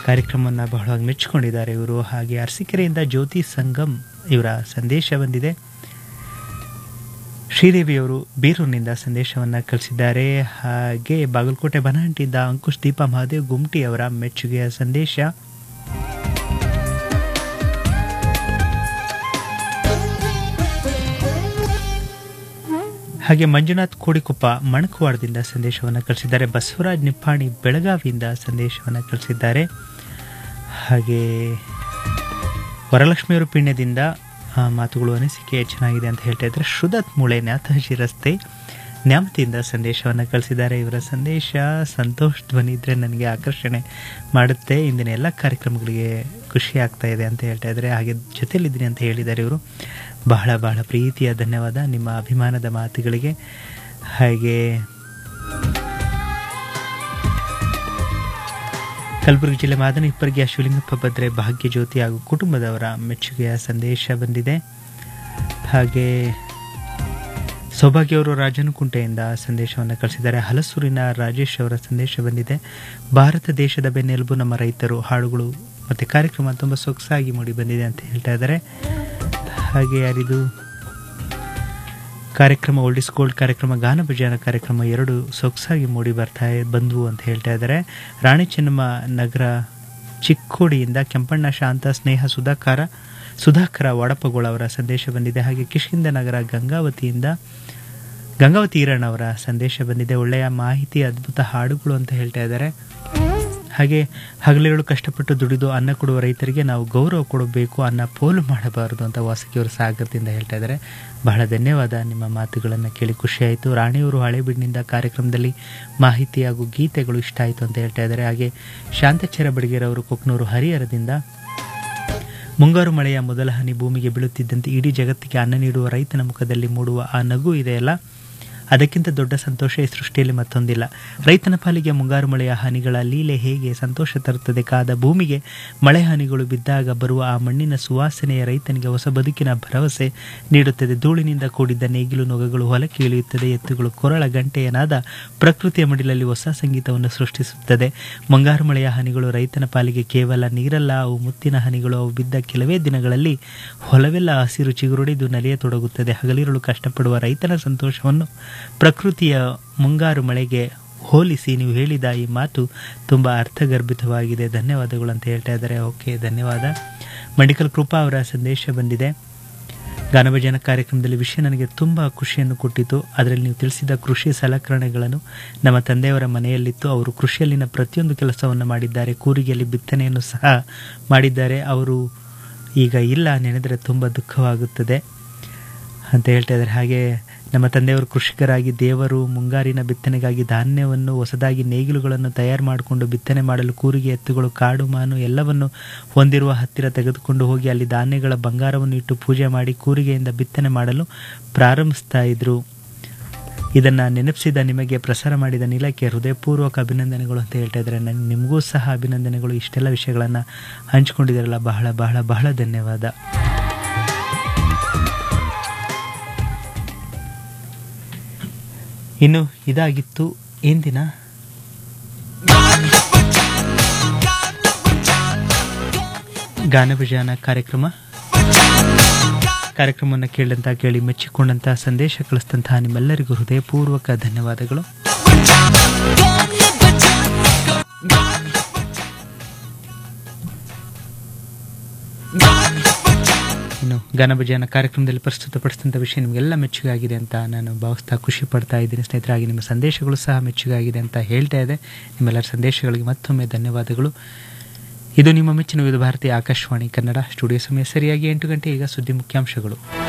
ಕಾರ್ಯಕ್ರಮವನ್ನು ಬಹಳವಾಗಿ ಮೆಚ್ಚಿಕೊಂಡಿದ್ದಾರೆ ಇವರು ಹಾಗೆ ಅರಸೀಕೆರೆಯಿಂದ ಜ್ಯೋತಿ ಸಂಗಮ್ ಇವರ ಸಂದೇಶ ಬಂದಿದೆ ಶ್ರೀದೇವಿಯವರು ಬೀರೂರಿನಿಂದ ಸಂದೇಶವನ್ನು ಕಳಿಸಿದ್ದಾರೆ ಹಾಗೆ ಬಾಗಲಕೋಟೆ ಬನಹಂಟಿಯಿಂದ ಅಂಕುಶ್ ದೀಪ ಮಹಾದೇವ್ ಗುಮ್ಟಿ ಅವರ ಮೆಚ್ಚುಗೆಯ ಸಂದೇಶ ಹಾಗೆ ಮಂಜುನಾಥ್ ಕೋಡಿಕೊಪ್ಪ ಮಣಕವಾಡದಿಂದ ಸಂದೇಶವನ್ನು ಕಳಿಸಿದ್ದಾರೆ ಬಸವರಾಜ್ ನಿಪ್ಪಾಣಿ ಬೆಳಗಾವಿಯಿಂದ ಸಂದೇಶವನ್ನು ಕಳಿಸಿದ್ದಾರೆ ಹಾಗೆ ವರಲಕ್ಷ್ಮಿಯವರು ಪಿಣ್ಯದಿಂದ ಆ, ಮಾತುಗಳು ಅನಿಸಿಕೆ ಚೆನ್ನಾಗಿದೆ ಅಂತ ಹೇಳ್ತಾ ಇದ್ದಾರೆ ಶ್ರುದತ್ ಮೂಳೆ ನ್ಯಾಥಹಜಿ ರಸ್ತೆ ನ್ಯಾಮತಿಯಿಂದ ಸಂದೇಶವನ್ನು ಕಳಿಸಿದ್ದಾರೆ ಇವರ ಸಂದೇಶ ಸಂತೋಷ್ ಧ್ವನಿ ಇದ್ರೆ ನನಗೆ ಆಕರ್ಷಣೆ ಮಾಡುತ್ತೆ ಇಂದಿನ ಎಲ್ಲ ಕಾರ್ಯಕ್ರಮಗಳಿಗೆ ಖುಷಿ ಆಗ್ತಾ ಇದೆ ಅಂತ ಹೇಳ್ತಾ ಇದ್ದಾರೆ ಹಾಗೆ ಜೊತೆಲಿದ್ದೀನಿ ಅಂತ ಹೇಳಿದ್ದಾರೆ ಇವರು ಬಹಳ ಬಹಳ ಪ್ರೀತಿಯ ಧನ್ಯವಾದ ನಿಮ್ಮ ಅಭಿಮಾನದ ಮಾತುಗಳಿಗೆ ಹಾಗೆ ಕಲಬುರಗಿ ಜಿಲ್ಲೆ ಮಾದನ ಇಪ್ಪರ್ಗಿಯ ಶಿವಲಿಂಗಪ್ಪ ಭದ್ರೆ ಭಾಗ್ಯ ಜ್ಯೋತಿ ಹಾಗೂ ಕುಟುಂಬದವರ ಮೆಚ್ಚುಗೆಯ ಸಂದೇಶ ಬಂದಿದೆ ಹಾಗೆ ಸೌಭಾಗ್ಯ ಅವರು ರಾಜನಕುಂಟೆಯಿಂದ ಸಂದೇಶವನ್ನು ಕಳಿಸಿದ್ದಾರೆ ಹಲಸೂರಿನ ರಾಜೇಶ್ ಅವರ ಸಂದೇಶ ಬಂದಿದೆ ಭಾರತ ದೇಶದ ಬೆನ್ನೆಲುಬು ನಮ್ಮ ರೈತರು ಹಾಡುಗಳು ಮತ್ತು ಕಾರ್ಯಕ್ರಮ ತುಂಬ ಸೊಗಸಾಗಿ ಮೂಡಿ ಬಂದಿದೆ ಅಂತ ಹೇಳ್ತಾ ಇದ್ದಾರೆ ಹಾಗೆ ಯಾರಿದು ಕಾರ್ಯಕ್ರಮ ಓಲ್ಡ್ ಇಸ್ ಗೋಲ್ಡ್ ಕಾರ್ಯಕ್ರಮ ಗಾನ ಭಜನ ಕಾರ್ಯಕ್ರಮ ಎರಡು ಸೊಗಸಾಗಿ ಮೂಡಿ ಬರ್ತಾ ಬಂದವು ಅಂತ ಹೇಳ್ತಾ ಇದ್ದಾರೆ ರಾಣಿ ಚೆನ್ನಮ್ಮ ನಗರ ಚಿಕ್ಕೋಡಿಯಿಂದ ಕೆಂಪಣ್ಣ ಶಾಂತ ಸ್ನೇಹ ಸುಧಾಕರ ಸುಧಾಕರ ವಡಪಗೋಳ ಅವರ ಸಂದೇಶ ಬಂದಿದೆ ಹಾಗೆ ಕಿಷ್ಕಿಂದ ನಗರ ಗಂಗಾವತಿಯಿಂದ ಗಂಗಾವತಿ ಈರಣ್ಣ ಅವರ ಸಂದೇಶ ಬಂದಿದೆ ಒಳ್ಳೆಯ ಮಾಹಿತಿ ಅದ್ಭುತ ಹಾಡುಗಳು ಅಂತ ಹೇಳ್ತಾ ಇದ್ದಾರೆ ಹಾಗೆ ಹಗಲಿರುಳು ಕಷ್ಟಪಟ್ಟು ದುಡಿದು ಅನ್ನ ಕೊಡುವ ರೈತರಿಗೆ ನಾವು ಗೌರವ ಕೊಡಬೇಕು ಅನ್ನ ಪೋಲು ಮಾಡಬಾರದು ಅಂತ ವಾಸಕಿಯವರು ಸಾಗರದಿಂದ ಹೇಳ್ತಾ ಇದ್ದಾರೆ ಬಹಳ ಧನ್ಯವಾದ ನಿಮ್ಮ ಮಾತುಗಳನ್ನು ಕೇಳಿ ಖುಷಿಯಾಯಿತು ರಾಣಿಯವರು ಹಳೆಬೀಡಿನಿಂದ ಕಾರ್ಯಕ್ರಮದಲ್ಲಿ ಮಾಹಿತಿ ಹಾಗೂ ಗೀತೆಗಳು ಇಷ್ಟ ಆಯಿತು ಅಂತ ಹೇಳ್ತಾ ಇದ್ದಾರೆ ಹಾಗೆ ಶಾಂತಚರ ಬಡಿಗೆರವರು ಕೊಕ್ನೂರು ಹರಿಹರದಿಂದ ಮುಂಗಾರು ಮಳೆಯ ಮೊದಲ ಹನಿ ಭೂಮಿಗೆ ಬೀಳುತ್ತಿದ್ದಂತೆ ಇಡೀ ಜಗತ್ತಿಗೆ ಅನ್ನ ನೀಡುವ ರೈತನ ಮುಖದಲ್ಲಿ ಮೂಡುವ ಆ ನಗು ಇದೆಯಲ್ಲ ಅದಕ್ಕಿಂತ ದೊಡ್ಡ ಸಂತೋಷ ಈ ಸೃಷ್ಟಿಯಲ್ಲಿ ಮತ್ತೊಂದಿಲ್ಲ ರೈತನ ಪಾಲಿಗೆ ಮುಂಗಾರು ಮಳೆಯ ಹನಿಗಳ ಲೀಲೆ ಹೇಗೆ ಸಂತೋಷ ತರುತ್ತದೆ ಕಾದ ಭೂಮಿಗೆ ಮಳೆ ಹನಿಗಳು ಬಿದ್ದಾಗ ಬರುವ ಆ ಮಣ್ಣಿನ ಸುವಾಸನೆಯ ರೈತನಿಗೆ ಹೊಸ ಬದುಕಿನ ಭರವಸೆ ನೀಡುತ್ತದೆ ಧೂಳಿನಿಂದ ಕೂಡಿದ್ದ ನೇಗಿಲು ನೊಗಗಳು ಹೊಲಕ್ಕೆ ಇಳಿಯುತ್ತದೆ ಎತ್ತುಗಳು ಕೊರಳ ಗಂಟೆಯನಾದ ಪ್ರಕೃತಿಯ ಮಡಿಲಲ್ಲಿ ಹೊಸ ಸಂಗೀತವನ್ನು ಸೃಷ್ಟಿಸುತ್ತದೆ ಮುಂಗಾರು ಮಳೆಯ ಹನಿಗಳು ರೈತನ ಪಾಲಿಗೆ ಕೇವಲ ನೀರಲ್ಲ ಅವು ಮುತ್ತಿನ ಹನಿಗಳು ಅವು ಬಿದ್ದ ಕೆಲವೇ ದಿನಗಳಲ್ಲಿ ಹೊಲವೆಲ್ಲ ಹಸಿರು ಚಿಗುರುಡಿದು ನಲಿಯತೊಡಗುತ್ತದೆ ಹಗಲಿರುಳು ಕಷ್ಟಪಡುವ ರೈತನ ಸಂತೋಷವನ್ನು ಪ್ರಕೃತಿಯ ಮುಂಗಾರು ಮಳೆಗೆ ಹೋಲಿಸಿ ನೀವು ಹೇಳಿದ ಈ ಮಾತು ತುಂಬ ಅರ್ಥಗರ್ಭಿತವಾಗಿದೆ ಧನ್ಯವಾದಗಳು ಅಂತ ಹೇಳ್ತಾ ಇದ್ದಾರೆ ಓಕೆ ಧನ್ಯವಾದ ಮೆಡಿಕಲ್ ಕೃಪಾ ಅವರ ಸಂದೇಶ ಬಂದಿದೆ ಗಾನಭಜನ ಕಾರ್ಯಕ್ರಮದಲ್ಲಿ ವಿಷಯ ನನಗೆ ತುಂಬ ಖುಷಿಯನ್ನು ಕೊಟ್ಟಿತು ಅದರಲ್ಲಿ ನೀವು ತಿಳಿಸಿದ ಕೃಷಿ ಸಲಕರಣೆಗಳನ್ನು ನಮ್ಮ ತಂದೆಯವರ ಮನೆಯಲ್ಲಿತ್ತು ಅವರು ಕೃಷಿಯಲ್ಲಿನ ಪ್ರತಿಯೊಂದು ಕೆಲಸವನ್ನು ಮಾಡಿದ್ದಾರೆ ಕೂರಿಗೆಯಲ್ಲಿ ಬಿತ್ತನೆಯನ್ನು ಸಹ ಮಾಡಿದ್ದಾರೆ ಅವರು ಈಗ ಇಲ್ಲ ನೆನೆದರೆ ತುಂಬ ದುಃಖವಾಗುತ್ತದೆ ಅಂತ ಹೇಳ್ತಾ ಇದ್ದಾರೆ ಹಾಗೆ ನಮ್ಮ ತಂದೆಯವರು ಕೃಷಿಕರಾಗಿ ದೇವರು ಮುಂಗಾರಿನ ಬಿತ್ತನೆಗಾಗಿ ಧಾನ್ಯವನ್ನು ಹೊಸದಾಗಿ ನೇಗಿಲುಗಳನ್ನು ತಯಾರು ಮಾಡಿಕೊಂಡು ಬಿತ್ತನೆ ಮಾಡಲು ಕೂರಿಗೆ ಎತ್ತುಗಳು ಕಾಡು ಮಾನು ಎಲ್ಲವನ್ನು ಹೊಂದಿರುವ ಹತ್ತಿರ ತೆಗೆದುಕೊಂಡು ಹೋಗಿ ಅಲ್ಲಿ ಧಾನ್ಯಗಳ ಬಂಗಾರವನ್ನು ಇಟ್ಟು ಪೂಜೆ ಮಾಡಿ ಕೂರಿಗೆಯಿಂದ ಬಿತ್ತನೆ ಮಾಡಲು ಪ್ರಾರಂಭಿಸ್ತಾ ಇದ್ರು ಇದನ್ನ ನೆನಪಿಸಿದ ನಿಮಗೆ ಪ್ರಸಾರ ಮಾಡಿದ ನೀಲಕ್ಕೆ ಹೃದಯಪೂರ್ವಕ ಅಭಿನಂದನೆಗಳು ಅಂತ ಹೇಳ್ತಾ ಇದ್ದಾರೆ ನನ್- ನಿಮಗೂ ಸಹ ಅಭಿನಂದನೆಗಳು ಇಷ್ಟೆಲ್ಲ ವಿಷಯಗಳನ್ನು ಹಂಚಿಕೊಂಡಿದ್ದಾರಲ್ಲ ಬಹಳ ಬಹಳ ಬಹಳ ಧನ್ಯವಾದ ಇನ್ನು ಇದಾಗಿತ್ತು ಇಂದಿನ ಗಾನಭಜಾನ ಕಾರ್ಯಕ್ರಮ ಕಾರ್ಯಕ್ರಮವನ್ನು ಕೇಳಿದಂತ ಕೇಳಿ ಮೆಚ್ಚಿಕೊಂಡಂತ ಸಂದೇಶ ಕಳಿಸಿದಂತಹ ನಿಮ್ಮೆಲ್ಲರಿಗೂ ಹೃದಯಪೂರ್ವಕ ಧನ್ಯವಾದಗಳು ಇನ್ನು ಗಾನಭಜಾನ ಕಾರ್ಯಕ್ರಮದಲ್ಲಿ ಪ್ರಸ್ತುತಪಡಿಸಿದಂಥ ವಿಷಯ ನಿಮಗೆಲ್ಲ ಮೆಚ್ಚುಗೆ ಆಗಿದೆ ಅಂತ ನಾನು ಭಾವಿಸ್ತಾ ಖುಷಿ ಪಡ್ತಾ ಇದ್ದೀನಿ ಸ್ನೇಹಿತರಾಗಿ ನಿಮ್ಮ ಸಂದೇಶಗಳು ಸಹ ಮೆಚ್ಚುಗೆ ಆಗಿದೆ ಅಂತ ಹೇಳ್ತಾ ಇದೆ ನಿಮ್ಮೆಲ್ಲರ ಸಂದೇಶಗಳಿಗೆ ಮತ್ತೊಮ್ಮೆ ಧನ್ಯವಾದಗಳು ಇದು ನಿಮ್ಮ ಮೆಚ್ಚಿನ ವಿವಿಧ ಭಾರತೀಯ ಆಕಾಶವಾಣಿ ಕನ್ನಡ ಸ್ಟುಡಿಯೋ ಸಮಯ ಸರಿಯಾಗಿ ಎಂಟು ಗಂಟೆ ಈಗ ಸುದ್ದಿ ಮುಖ್ಯಾಂಶಗಳು